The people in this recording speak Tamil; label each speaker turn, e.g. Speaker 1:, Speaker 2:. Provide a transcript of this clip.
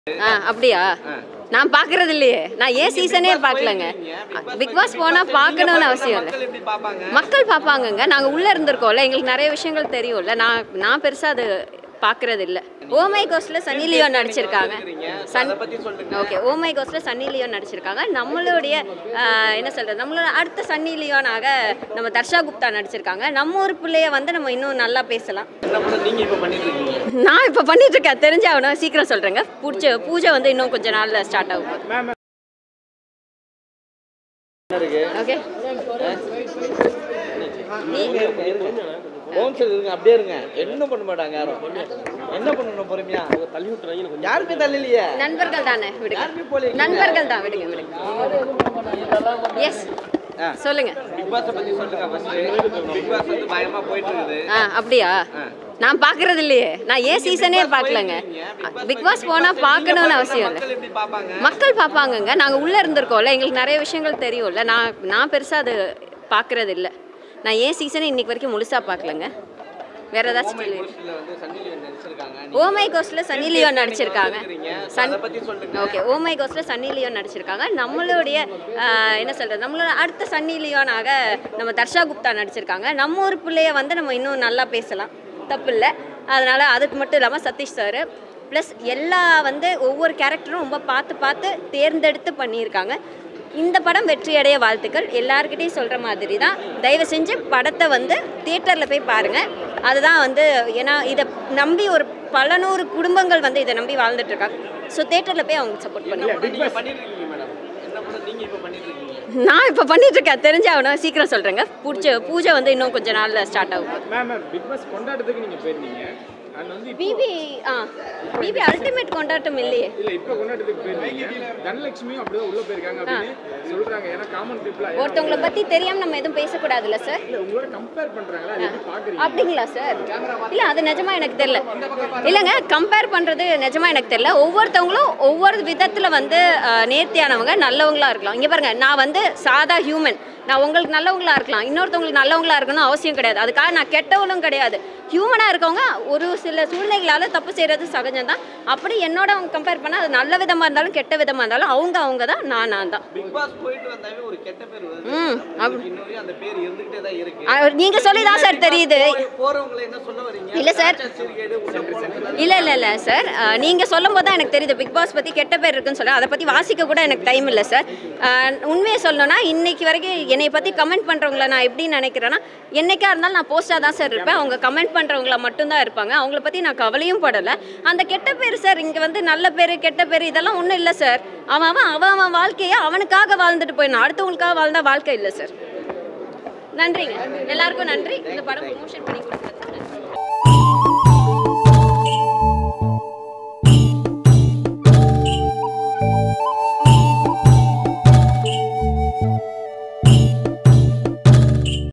Speaker 1: ஆ அப்படியா நான் பார்க்கறது இல்லையே நான் ஏன் சீசனே பார்க்கலங்க பிக் பாஸ் போனால் பார்க்கணும்னு அவசியம் இல்லை
Speaker 2: மக்கள் எப்படி பார்ப்பாங்க
Speaker 1: மக்கள் பார்ப்பாங்கங்க நாங்கள் உள்ளே இருந்திருக்கோம்ல எங்களுக்கு நிறைய விஷயங்கள் தெரியும்ல நான் நான் பெருசாக அது பார்க்கறது இல்லை ஓமை கோஸ்டில் சன்னி லியோன் நடிச்சிருக்காங்க சன்
Speaker 2: அதை பத்தி சொல்லுங்க
Speaker 1: ஓகே ஓமை கோஸ்டில் சன்னி லியோன் நடிச்சிருக்காங்க நம்மளுடைய ஆஹ், என்ன சொல்கிறது நம்மளோட அடுத்த சன்னி லியோனாக நம்ம தர்ஷா குப்தா நடிச்சிருக்காங்க நம்ம ஊர் பிள்ளைய வந்து நம்ம இன்னும் நல்லா பேசலாம்
Speaker 2: என்ன பண்ண நீங்க இப்ப பண்ணிட்டு இருக்கீங்க
Speaker 1: நான் இப்போ பண்ணிட்டு இருக்கேன் தெரிஞ்சாகணும் சீக்கிரம் சொல்கிறேங்க பூஜை பூஜை வந்து இன்னும் கொஞ்ச நாளில் ஸ்டார்ட் ஆகும் ஓகே
Speaker 2: பவுன்சர் இருங்க அப்படியே இருங்க என்ன பண்ண மாட்டாங்க யாரும் என்ன பண்ணணும் பொறுமையா தள்ளி விட்டுறாங்க யாருமே தள்ளலையே
Speaker 1: நண்பர்கள் தானே விடுங்க
Speaker 2: யாருமே போல
Speaker 1: நண்பர்கள் தான் விடுங்க விடுங்க எஸ்
Speaker 2: ஆ.
Speaker 1: சொல்லுங்க
Speaker 2: பிக் பாஸ் பத்தி சொல்லுங்க ஃபர்ஸ்ட் பிக் பாஸ் வந்து பயமா போயிட்டு இருக்குது
Speaker 1: ஆ அப்படியா நான் பார்க்கறது இல்லையே நான் ஏன் சீசனே பார்க்கலங்க பிக் பாஸ் போனால் பார்க்கணும்னு அவசியம் இல்லை
Speaker 2: மக்கள் எப்படி பார்ப்பாங்க
Speaker 1: மக்கள் பார்ப்பாங்கங்க நாங்கள் உள்ளே இருந்திருக்கோம்ல எங்களுக்கு நிறைய விஷயங்கள் தெரியும்ல நான் நான் பெருசாக அது பார்க்கறது இல்லை நான் ஏன் சீசனை இன்னைக்கு வரைக்கும் முழுசாக பார்க்கலங்க வேற ஏதாச்சும் கேள்வி
Speaker 2: கோஸ்ட்ல வந்து சன்னி லியோன் நடிச்சிருக்காங்க
Speaker 1: ஓமை கோஸ்டில் சன்னி லியோன் நடிச்சிருக்காங்க சன்
Speaker 2: அதை பத்தி சொல்லுங்க
Speaker 1: ஓகே ஓமை கோஸ்டில் சன்னி லியோன் நடிச்சிருக்காங்க நம்மளுடைய ஆஹ், என்ன சொல்கிறது நம்மளோட அடுத்த சன்னி லியோனாக நம்ம தர்ஷா குப்தா நடிச்சிருக்காங்க நம்ம ஊர் பிள்ளைய வந்து நம்ம இன்னும் நல்லா பேசலாம் தப்பு இல்லை அதனால் அதுக்கு மட்டும் இல்லாமல் சதீஷ் சார் ப்ளஸ் எல்லா வந்து ஒவ்வொரு கேரக்டரும் ரொம்ப பார்த்து பார்த்து தேர்ந்தெடுத்து பண்ணியிருக்காங்க இந்த படம் வெற்றி அடைய வாழ்த்துக்கள் எல்லாருக்கிட்டையும் சொல்கிற மாதிரி தான் தயவு செஞ்சு படத்தை வந்து தியேட்டரில் போய் பாருங்கள் அதுதான் வந்து ஏன்னா இதை நம்பி ஒரு பல நூறு குடும்பங்கள் வந்து இதை நம்பி வாழ்ந்துட்டு இருக்காங்க ஸோ தியேட்டரில் போய் அவங்க சப்போர்ட் பண்ணுங்க
Speaker 2: நீங்க பண்ணிட்டு இருக்கீங்க மேடம் என்ன பண்ண நீங்க இப்ப பண்ணிட்டு இருக்கீங்க
Speaker 1: நான் இப்போ பண்ணிட்டு இருக்கேன் தெரிஞ்சாகணும் சீக்கிரம் சொல்கிறேங்க பூஜை பூஜை வந்து இன்னும் கொஞ்ச நாளில் ஸ்டார்ட் ஆகும்
Speaker 3: மேம் மேம் பிக் பாஸ் கொண்டாட்டத்துக்கு நீங்க போயிருந்தீங்க அண்ட் வந்து இப்போ
Speaker 1: பிபி ஆ பிபி அல்டிமேட் கொண்டாட்டம் இல்லையே
Speaker 3: இல்ல இப்போ கொண்டாட்டத்துக்கு போயிருந்தீங்க தனலட்சுமியும் அப்படிதான் உள்ள போயிருக்காங்க அப்படின்னு சொல்றாங்க ஏன்னா காமன் பீப்புளா
Speaker 1: ஒருத்தவங்களை பற்றி தெரியாமல் நம்ம எதுவும் பேசக்கூடாதுல்ல சார்
Speaker 3: இல்ல உங்களோட கம்பேர் பண்றாங்களா அது எப்படி பாக்குறீங்க
Speaker 1: அப்படிங்களா சார் இல்லை அது நிஜமா எனக்கு தெரியல இல்லைங்க கம்பேர் பண்ணுறது நிஜமா எனக்கு தெரியல ஒவ்வொருத்தவங்களும் ஒவ்வொரு விதத்தில் வந்து அஹ், நேர்த்தியானவங்க நல்லவங்களா இருக்கலாம் இங்கே பாருங்க நான் வந்து சாதா ஹியூமன் நான் உங்களுக்கு நல்லவங்களா இருக்கலாம் இன்னொருத்தவங்களுக்கு நல்லவங்களா இருக்கணும் அவசியம் கிடையாது அதுக்காக நான் கெட்டவளும் கிடையாது ஹியூமனாக இருக்கவங்க ஒரு சில சூழ்நிலைகளால் தப்பு செய்கிறது சகஜம் தான் அப்படி என்னோட அவங்க கம்பேர் பண்ணால் அது நல்ல விதமாக இருந்தாலும் கெட்ட விதமாக இருந்தாலும் அவங்க அவங்க தான் நான் நான் தான்
Speaker 2: பிக் பாஸ் போயிட்டு வந்தாவே ஒரு கெட்ட பேர் வருது
Speaker 1: ம் அப்
Speaker 2: இன்னும் வரையும் அந்த பேர் இருந்துகிட்டே தான் இருக்கு
Speaker 1: அஹ், நீங்க சொல்லி தான் சார் தெரியுது
Speaker 2: போறவங்களை என்ன சொல்ல வரீங்க
Speaker 1: இல்ல சார்.
Speaker 2: சீர்கேடு உள்ள போறது
Speaker 1: இல்ல இல்ல இல்ல சார் அஹ், நீங்க சொல்லும் போது தான் எனக்கு தெரியுது பிக் பாஸ் பத்தி கெட்ட பேர் இருக்குன்னு சொல்ல அதை பத்தி வாசிக்க கூட எனக்கு டைம் இல்லை சார் அஹ், உண்மையை சொல்லணும்னா இன்னைக்கு வரைக்கும் என்னை பத்தி கமெண்ட் பண்றவங்கள நான் எப்படி நினைக்கிறேன்னா என்னைக்கா இருந்தாலும் நான் போஸ்டா தான் சார் இருப்பேன் அவங்க கமெண்ட் பண்றவங்கள மட்டும்தான் இருப்பாங்க அவங்கள பத்தி நான் கவலையும் படல அந்த கெட்ட பேர் சார் இங்க வந்து நல்ல பேர் கெட்ட பேர் இதெல்லாம் ஒன்றும் இல்லை சார் அவன் அவன் அவன் அவன் வாழ்க்கையை அவனுக்காக வாழ்ந்துட்டு போயிடணும் அடுத்தவங்களுக்காக வாழ்ந்தா வாழ்க்கை இல்லை சார் நன்றிங்க எல்லாருக்கும் நன்றி இந்த படம் ப்ரொமோஷன் பண்ணி கொடுத்ததுக்கு நன்றி